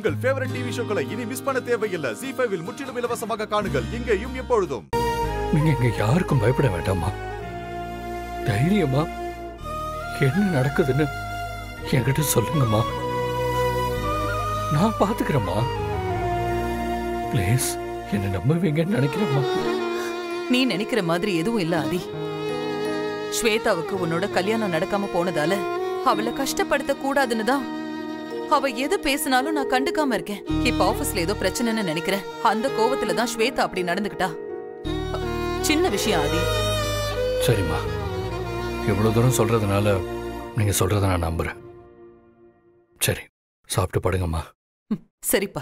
உங்கள் favourite TV ஷோக்களை இனி miss பண்ண தேவையில்லை ஜி ஃபைவில் முற்றிலும் இலவசமாக காணுங்கள் இங்கேயும் எப்பொழுதும் நீங்க இங்க யாருக்கும் பயப்பட வேண்டாமா தைரியமா என்ன நடக்குதுன்னு என்கிட்ட சொல்லுங்கம்மா நான் பாத்துக்கிறேம்மா ப்ளீஸ் என்ன நம்புவீங்கன்னு நினைக்கிறேம்மா நீ நினைக்கிற மாதிரி எதுவும் இல்ல ஆதி ஸ்வேதாவுக்கு உன்னோட கல்யாணம் நடக்காம போனதால அவளை கஷ்டப்படுத்த கூடாதுன்னு தான் அவ எது பேசினாலும் நான் கண்டுக்காம இருக்கேன் இப்ப ஆபீஸ்ல ஏதோ பிரச்சனைன்னு நினைக்கிறேன் அந்த கோவத்துல தான் ஸ்வேதா அப்படி நடந்துக்கிட்டா அ, சின்ன விஷயம் ஆதி சரிம்மா இவ்வளவு தூரம் சொல்றதுனால நீங்க சொல்றத நான் நம்புறேன் சரி சாப்பிட்டு படுங்கம்மா ம், சரிப்பா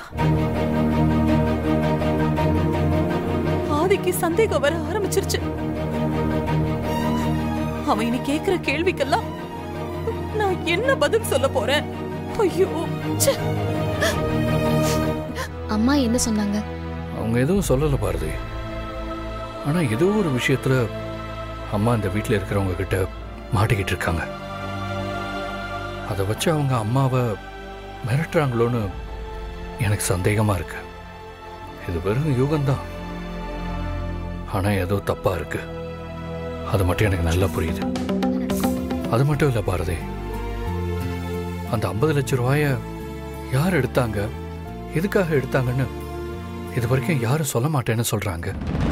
ஆதிக்கு சந்தேகம் வர ஆரம்பிச்சிருச்சு அவன் இனி கேக்குற கேள்விக்கெல்லாம் நான் என்ன பதில் சொல்ல போறேன் ஐயோ ச்சே. அம்மா என்ன சொன்னாங்க அவங்க எதுவும் சொல்லல பாரதி ஆனா ஏதோ ஒரு விஷயத்துல அம்மா இந்த வீட்டில் இருக்கிறவங்க கிட்ட மாட்டிக்கிட்டு இருக்காங்க அதை வச்சு அவங்க அம்மாவை மிரட்டுறாங்களோன்னு எனக்கு சந்தேகமா இருக்கு இது வெறும் யூகம்தான் ஆனா ஏதோ தப்பா இருக்கு அது மட்டும் எனக்கு நல்லா புரியுது அது மட்டும் இல்ல பாரதி அந்த ஐம்பது லட்சம் ரூபாய யார் எடுத்தாங்க எதுக்காக எடுத்தாங்கன்னு இது வரைக்கும் யாரும் சொல்ல மாட்டேன்னு சொல்றாங்க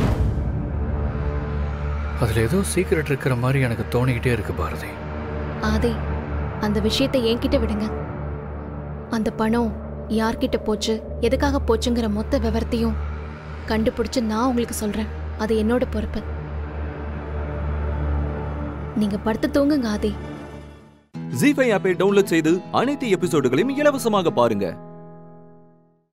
அதுல ஏதோ சீக்கிரட் இருக்கிற மாதிரி எனக்கு தோணிக்கிட்டே இருக்கு பாரதி ஆதி அந்த விஷயத்தை என்கிட்ட விடுங்க அந்த பணம் யார்கிட்ட போச்சு எதுக்காக போச்சுங்கிற மொத்த விவரத்தையும் கண்டுபிடிச்சு நான் உங்களுக்கு சொல்றேன் அது என்னோட பொறுப்பு நீங்க படுத்து தூங்குங்க ஆதி ஜி ஃபைவ் ஆப்பை டவுன்லோட் செய்து அனைத்து எபிசோடுகளையும் இலவசமாக பாருங்க